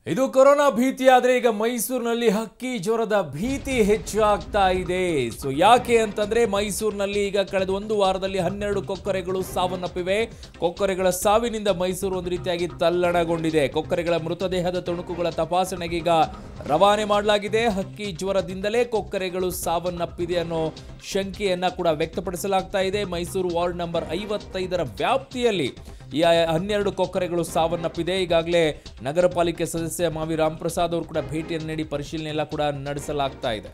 ಇದು ಕೊರೋನಾ ಭೀತಿ ಆದ್ರೆ ಈಗ ಮೈಸೂರಿನಲ್ಲಿ ಹಕ್ಕಿ ಜ್ವರದ ಭೀತಿ ಹೆಚ್ಚಾಗ್ತಾ ಇದೆ ಸೊ ಯಾಕೆ ಅಂತಂದ್ರೆ ಮೈಸೂರಿನಲ್ಲಿ ಈಗ ಕಳೆದ ಒಂದು ವಾರದಲ್ಲಿ ಹನ್ನೆರಡು ಕೊಕ್ಕರೆಗಳು ಸಾವನ್ನಪ್ಪಿವೆ ಕೊಕ್ಕರೆಗಳ ಸಾವಿನಿಂದ ಮೈಸೂರು ಒಂದು ರೀತಿಯಾಗಿ ತಲ್ಲಣಗೊಂಡಿದೆ ಕೊಕ್ಕರೆಗಳ ಮೃತದೇಹದ ತುಣುಕುಗಳ ತಪಾಸಣೆಗೆ ಈಗ ರವಾನೆ ಮಾಡಲಾಗಿದೆ ಹಕ್ಕಿ ಜ್ವರದಿಂದಲೇ ಕೊಕ್ಕರೆಗಳು ಸಾವನ್ನಪ್ಪಿದೆ ಅನ್ನೋ ಶಂಕೆಯನ್ನ ಕೂಡ ವ್ಯಕ್ತಪಡಿಸಲಾಗ್ತಾ ಇದೆ ಮೈಸೂರು ವಾರ್ಡ್ ನಂಬರ್ ಐವತ್ತೈದರ ವ್ಯಾಪ್ತಿಯಲ್ಲಿ ಈ ಹನ್ನೆರಡು ಕೊಕ್ಕರೆಗಳು ಸಾವನ್ನಪ್ಪಿದೆ ಈಗಾಗಲೇ ನಗರ ಪಾಲಿಕೆ ಸದಸ್ಯ ಮಾವಿ ರಾಮಪ್ರಸಾದ್ ಅವರು ಕೂಡ ಭೇಟಿಯನ್ನು ನೀಡಿ ಪರಿಶೀಲನೆ ಎಲ್ಲ ಕೂಡ ನಡೆಸಲಾಗ್ತಾ ಇದೆ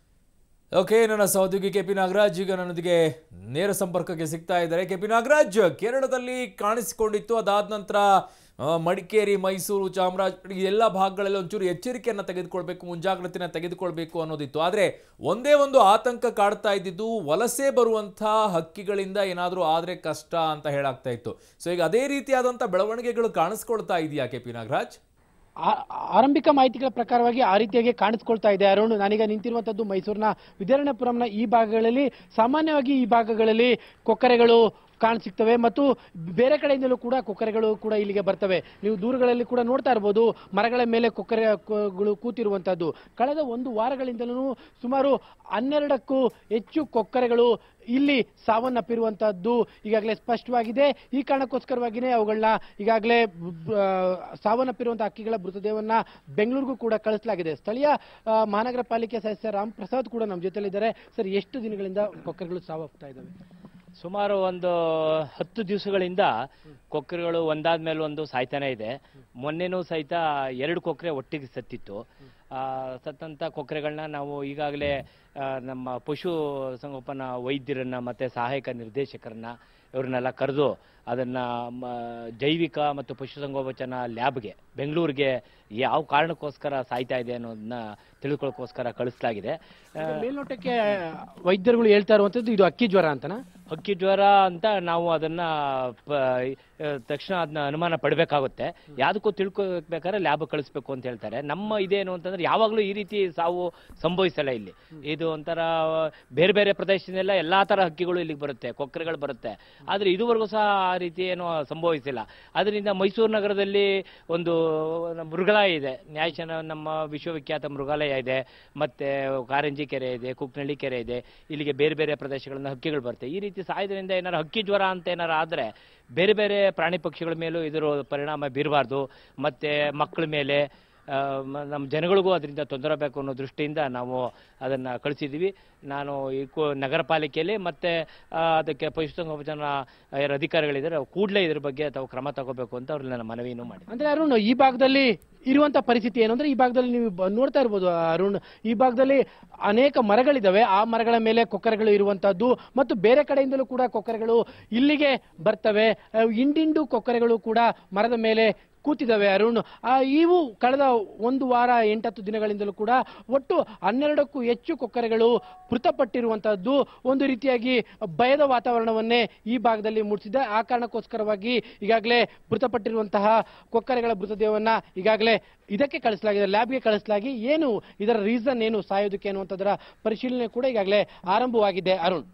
ಓಕೆ ನನ್ನ ಸಹೋದ್ಯೋಗಿ ಕೆ ಪಿ ನಾಗರಾಜ್ ಈಗ ನನ್ನೊಂದಿಗೆ ನೇರ ಸಂಪರ್ಕಕ್ಕೆ ಸಿಗ್ತಾ ಇದ್ದಾರೆ ಕೆ ಪಿ ನಾಗರಾಜ್ ಕೇರಳದಲ್ಲಿ ಕಾಣಿಸಿಕೊಂಡಿತ್ತು ಅದಾದ ನಂತರ ಆ, ಮಡಿಕೇರಿ ಮೈಸೂರು ಚಾಮರಾಜ ಈ ಎಲ್ಲ ಭಾಗಗಳಲ್ಲಿ ಒಂಚೂರು ಎಚ್ಚರಿಕೆಯನ್ನು ತೆಗೆದುಕೊಳ್ಬೇಕು ಮುಂಜಾಗ್ರತೆನ ತೆಗೆದುಕೊಳ್ಬೇಕು ಅನ್ನೋದಿತ್ತು ಆದರೆ ಒಂದೇ ಒಂದು ಆತಂಕ ಕಾಡ್ತಾ ಇದ್ದಿದ್ದು ವಲಸೆ ಬರುವಂಥ ಹಕ್ಕಿಗಳಿಂದ ಏನಾದರೂ ಆದರೆ ಕಷ್ಟ ಅಂತ ಹೇಳಾಗ್ತಾ ಇತ್ತು ಸೊ ಈಗ ಅದೇ ರೀತಿಯಾದಂಥ ಬೆಳವಣಿಗೆಗಳು ಕಾಣಿಸ್ಕೊಳ್ತಾ ಇದೆಯಾ ಕೆ ಪಿ ನಾಗರಾಜ್ ಆ- ಆರಂಭಿಕ ಮಾಹಿತಿಗಳ ಪ್ರಕಾರವಾಗಿ ಆ ರೀತಿಯಾಗಿ ಕಾಣಿಸ್ಕೊಳ್ತಾ ಇದೆ ಅರುಣ್ ನಾನೀಗ ನಿಂತಿರುವಂತದ್ದು ಮೈಸೂರಿನ ವಿದ್ಯಾರಣ್ಯಪುರಂನ ಈ ಭಾಗಗಳಲ್ಲಿ ಸಾಮಾನ್ಯವಾಗಿ ಈ ಭಾಗಗಳಲ್ಲಿ ಕೊಕ್ಕರೆಗಳು ಕಾಣಸಿಗ್ತವೆ ಮತ್ತು ಬೇರೆ ಕಡೆಯಿಂದಲೂ ಕೂಡ ಕೊಕ್ಕರೆಗಳು ಕೂಡ ಇಲ್ಲಿಗೆ ಬರ್ತವೆ ನೀವು ದೂರಗಳಲ್ಲಿ ಕೂಡ ನೋಡ್ತಾ ಇರ್ಬೋದು ಮರಗಳ ಮೇಲೆ ಕೊಕ್ಕರೆಗಳು ಕೂತಿರುವಂತದ್ದು ಕಳೆದ ಒಂದು ವಾರಗಳಿಂದಲೂ ಸುಮಾರು ಹನ್ನೆರಡಕ್ಕೂ ಹೆಚ್ಚು ಕೊಕ್ಕರೆಗಳು ಇಲ್ಲಿ ಸಾವನ್ನಪ್ಪಿರುವಂತಹದ್ದು ಈಗಾಗಲೇ ಸ್ಪಷ್ಟವಾಗಿದೆ ಈ ಕಾರಣಕ್ಕೋಸ್ಕರವಾಗಿಯೇ ಅವುಗಳನ್ನ ಈಗಾಗಲೇ ಆ, ಸಾವನ್ನಪ್ಪಿರುವಂತಹ ಹಕ್ಕಿಗಳ ಮೃತದೇಹವನ್ನ ಬೆಂಗಳೂರಿಗೂ ಕೂಡ ಕಳಿಸಲಾಗಿದೆ ಸ್ಥಳೀಯ ಆ, ಮಹಾನಗರ ಪಾಲಿಕೆ ಸದಸ್ಯ ರಾಮ್ ಪ್ರಸಾದ್ ಕೂಡ ನಮ್ಮ ಜೊತೆಲಿದ್ದಾರೆ ಸರ್ ಎಷ್ಟು ದಿನಗಳಿಂದ ಕೊಕ್ಕರೆಗಳು ಸಾವಾಗ್ತಾ ಇದ್ದಾವೆ ಸುಮಾರು ಒಂದು ಹತ್ತು ದಿವಸಗಳಿಂದ ಕೊಕ್ಕರೆಗಳು ಒಂದಾದ ಮೇಲೆ ಒಂದು ಸಾಯ್ತಾನೆ ಇದೆ ಮೊನ್ನೆನೂ ಸಹಿತ ಎರಡು ಕೊಕ್ಕರೆ ಒಟ್ಟಿಗೆ ಸತ್ತಿತ್ತು ಆ, ಸತ್ತಂತ ಕೊಕ್ಕರೆಗಳನ್ನ ನಾವು ಈಗಾಗಲೇ ಆ, ನಮ್ಮ ಪಶು ಸಂಗೋಪನಾ ವೈದ್ಯರನ್ನ ಮತ್ತೆ ಸಹಾಯಕ ನಿರ್ದೇಶಕರನ್ನ ಇವ್ರನ್ನೆಲ್ಲ ಕರೆದು ಅದನ್ನ ಮ, ಜೈವಿಕ ಮತ್ತು ಪಶುಸಂಗೋಪನಾ ಲ್ಯಾಬ್ಗೆ ಬೆಂಗಳೂರಿಗೆ ಯಾವ ಕಾರಣಕ್ಕೋಸ್ಕರ ಸಾಯ್ತಾ ಇದೆ ಅನ್ನೋದನ್ನ ತಿಳ್ಕೊಳ್ಳೋಕ್ಕೋಸ್ಕರ ಕಳಿಸಲಾಗಿದೆ ಆ, ಮೇಲ್ನೋಟಕ್ಕೆ ವೈದ್ಯರುಗಳು ಹೇಳ್ತಾ ಇರುವಂತದ್ದು ಇದು ಅಕ್ಕಿ ಜ್ವರ ಅಂತನಾ ಹಕ್ಕಿ ಜ್ವರ ಅಂತ ನಾವು ಅದನ್ನ ಪ- ಆ, ತಕ್ಷಣ ಅದನ್ನ ಅನುಮಾನ ಪಡಬೇಕಾಗುತ್ತೆ ಯಾವ್ದಕ್ಕೂ ತಿಳ್ಕೊಬೇಕಾದ್ರೆ ಲ್ಯಾಬ್ ಕಳಿಸ್ಬೇಕು ಅಂತ ಹೇಳ್ತಾರೆ ನಮ್ಮ ಇದೇನು ಅಂತಂದ್ರೆ ಯಾವಾಗಲೂ ಈ ರೀತಿ ಸಾವು ಸಂಭವಿಸಲ್ಲ ಇಲ್ಲಿ ಇದು ಒಂಥರ ಬೇರೆ ಬೇರೆ ಪ್ರದೇಶದಿಂದೆಲ್ಲ ಎಲ್ಲಾ ತರ ಹಕ್ಕಿಗಳು ಇಲ್ಲಿಗೆ ಬರುತ್ತೆ ಕೊಕ್ಕರೆಗಳು ಬರುತ್ತೆ ಆದ್ರೆ ಇದುವರೆಗೂ ಸಹ ಆ ರೀತಿ ಏನು ಸಂಭವಿಸಿಲ್ಲ ಅದರಿಂದ ಮೈಸೂರು ನಗರದಲ್ಲಿ ಒಂದು ಮೃಗಾಲಯ ಇದೆ ನ್ಯಾಯಶನ ನಮ್ಮ ವಿಶ್ವವಿಖ್ಯಾತ ಮೃಗಾಲಯ ಇದೆ ಮತ್ತೆ ಕಾರಂಜಿ ಕೆರೆ ಇದೆ ಕುಕ್ನಳ್ಳಿ ಕೆರೆ ಇದೆ ಇಲ್ಲಿಗೆ ಬೇರೆ ಬೇರೆ ಪ್ರದೇಶಗಳಿಂದ ಹಕ್ಕಿಗಳು ಬರುತ್ತೆ ಈ ರೀತಿ ಸಾಯೋದ್ರಿಂದ ಏನಾರು ಹಕ್ಕಿ ಜ್ವರ ಅಂತ ಏನಾರು ಆದ್ರೆ ಬೇರೆ ಬೇರೆ ಪ್ರಾಣಿ ಪಕ್ಷಿಗಳ ಮೇಲೂ ಇದರ ಪರಿಣಾಮ ಬೀರಬಾರ್ದು ಮತ್ತೆ ಮಕ್ಕಳ ಮೇಲೆ ಆ, ಮ- ನಮ್ಮ ಜನಗಳಿಗೂ ಅದರಿಂದ ತೊಂದರೆ ಬೇಕು ಅನ್ನೋ ದೃಷ್ಟಿಯಿಂದ ನಾವು ಅದನ್ನ ಕಳಿಸಿದ್ದೀವಿ ನಾನು ಈ ಕು- ನಗರ ಪಾಲಿಕೆಯಲ್ಲಿ ಮತ್ತೆ ಆ, ಅದಕ್ಕೆ ಪಶುಸಂಗೋಪನಾ ಯಾರು ಅಧಿಕಾರಿಗಳಿದ್ದಾರೆ ಕೂಡಲೇ ಇದ್ರ ಬಗ್ಗೆ ತಾವು ಕ್ರಮ ತಗೋಬೇಕು ಅಂತ ಅವ್ರಲ್ಲಿ ನಾನು ಮನವಿನೂ ಮಾಡಿ ಅಂದ್ರೆ ಅರುಣ್ ಈ ಭಾಗದಲ್ಲಿ ಇರುವಂತ ಪರಿಸ್ಥಿತಿ ಏನು ಅಂದ್ರೆ ಈ ಭಾಗದಲ್ಲಿ ನೀವು ಬ- ನೋಡ್ತಾ ಇರ್ಬೋದು ಅರುಣ್ ಈ ಭಾಗದಲ್ಲಿ ಅನೇಕ ಮರಗಳಿದಾವೆ ಆ ಮರಗಳ ಮೇಲೆ ಕೊಕ್ಕರೆಗಳು ಇರುವಂತಹದ್ದು ಮತ್ತು ಬೇರೆ ಕಡೆಯಿಂದಲೂ ಕೂಡ ಕೊಕ್ಕರೆಗಳು ಇಲ್ಲಿಗೆ ಬರ್ತವೆ ಆ, ಹಿಂಡಿಂಡು ಕೊಕ್ಕರೆಗಳು ಕೂಡ ಮರದ ಮೇಲೆ ಕೂತಿದ್ದಾವೆ ಅರುಣ್ ಆ, ಇವು ಕಳೆದ ಒಂದು ವಾರ ಎಂಟತ್ತು ದಿನಗಳಿಂದಲೂ ಕೂಡ ಒಟ್ಟು ಹನ್ನೆರಡಕ್ಕೂ ಹೆಚ್ಚು ಕೊಕ್ಕರೆಗಳು ಮೃತಪಟ್ಟಿರುವಂತಹದ್ದು ಒಂದು ರೀತಿಯಾಗಿ ಭಯದ ವಾತಾವರಣವನ್ನೇ ಈ ಭಾಗದಲ್ಲಿ ಮೂಡಿಸಿದೆ ಆ ಕಾರಣಕ್ಕೋಸ್ಕರವಾಗಿ ಈಗಾಗಲೇ ಮೃತಪಟ್ಟಿರುವಂತಹ ಕೊಕ್ಕರೆಗಳ ಮೃತದೇಹವನ್ನ ಈಗಾಗಲೇ ಇದಕ್ಕೆ ಕಳಿಸಲಾಗಿದೆ ಲ್ಯಾಬ್ಗೆ ಕಳಿಸಲಾಗಿ ಏನು ಇದರ ರೀಸನ್ ಏನು ಸಾಯೋದಕ್ಕೆ ಅನ್ನುವಂಥದ್ದರ ಪರಿಶೀಲನೆ ಕೂಡ ಈಗಾಗಲೇ ಆರಂಭವಾಗಿದೆ ಅರುಣ್